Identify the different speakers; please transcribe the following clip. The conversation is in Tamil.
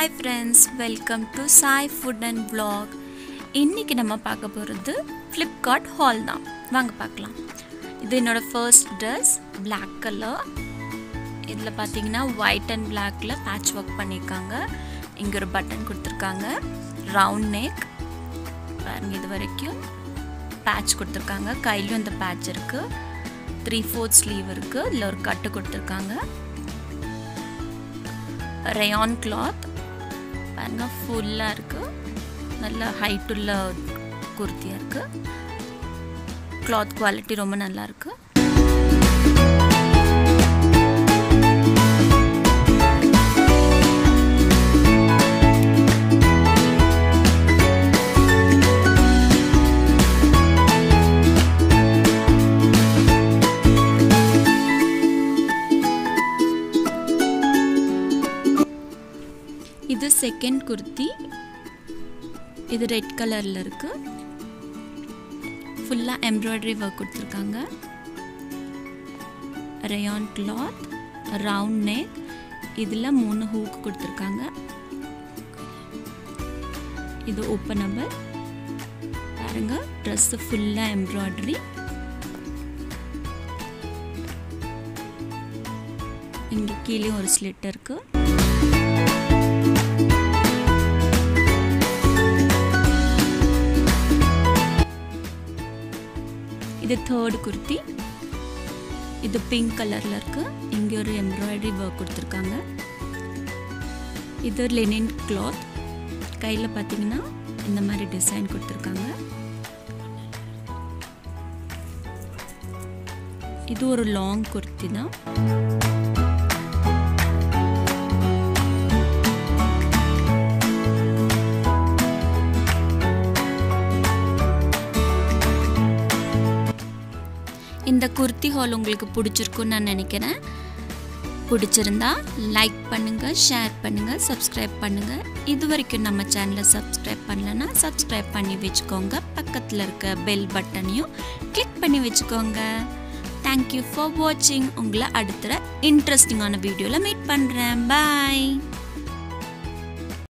Speaker 1: hi friends welcome to Sai food and vlog இன்றைக்கி நம்ம பார்க்க போகிறது ஃப்ளிப்கார்ட் ஹால் தான் வாங்க பார்க்கலாம் இது என்னோடய ஃபர்ஸ்ட் ட்ரெஸ் Black கலர் இதில் பார்த்தீங்கன்னா ஒயிட் அண்ட் பிளாக்ல பேட்ச் ஒர்க் பண்ணியிருக்காங்க இங்கே ஒரு பட்டன் கொடுத்துருக்காங்க ரவுண்ட் நெக் பாருங்க இது வரைக்கும் பேட்ச் கொடுத்துருக்காங்க கையிலும் இந்த பேட்ச் இருக்குது த்ரீ ஃபோர்த் ஸ்லீவ் இருக்குது இதில் ஒரு கட்டு கொடுத்துருக்காங்க ரயான் கிளாத் பாருங்க ஃபுல்லாக இருக்குது நல்ல ஹைட் உள்ள குர்த்தியாக இருக்குது கிளாத் குவாலிட்டி ரொம்ப நல்லா இருக்குது இது செகண்ட் குர்த்தி இது ரெட் கலரில் இருக்குது ஃபுல்லாக எம்ப்ராய்டரி ஒர்க் கொடுத்துருக்காங்க ரயான் கிளாத் ரவுண்ட் நெக் இதில் மூணு ஹூக் கொடுத்துருக்காங்க இது ஓப்பனபிள் பாருங்க ட்ரெஸ்ஸு ஃபுல்லாக எம்ப்ராய்டரி இங்கே கீழே ஒரு ஸ்லிட் இருக்குது இது தேர்ட் குர்த்தி இது பிங்க் கலரில் இருக்கு இங்கே ஒரு எம்ப்ராய்டரி ஒர்க் கொடுத்துருக்காங்க இது லெனின் கிளாத் கையில் பார்த்தீங்கன்னா இந்த மாதிரி டிசைன் கொடுத்துருக்காங்க இது ஒரு லாங் குர்த்தி தான் இந்த குர்த்தி ஹால் உங்களுக்கு பிடிச்சிருக்குன்னு நான் நினைக்கிறேன் பிடிச்சிருந்தா லைக் பண்ணுங்கள் ஷேர் பண்ணுங்கள் சப்ஸ்கிரைப் பண்ணுங்கள் இது வரைக்கும் நம்ம சேனலை சப்ஸ்கிரைப் பண்ணலன்னா சப்ஸ்கிரைப் பண்ணி வச்சுக்கோங்க பக்கத்தில் இருக்க பெல் பட்டனையும் கிளிக் பண்ணி வச்சுக்கோங்க தேங்க்யூ ஃபார் வாட்சிங் உங்களை அடுத்த இன்ட்ரெஸ்டிங்கான வீடியோவில் மீட் பண்ணுறேன் பாய்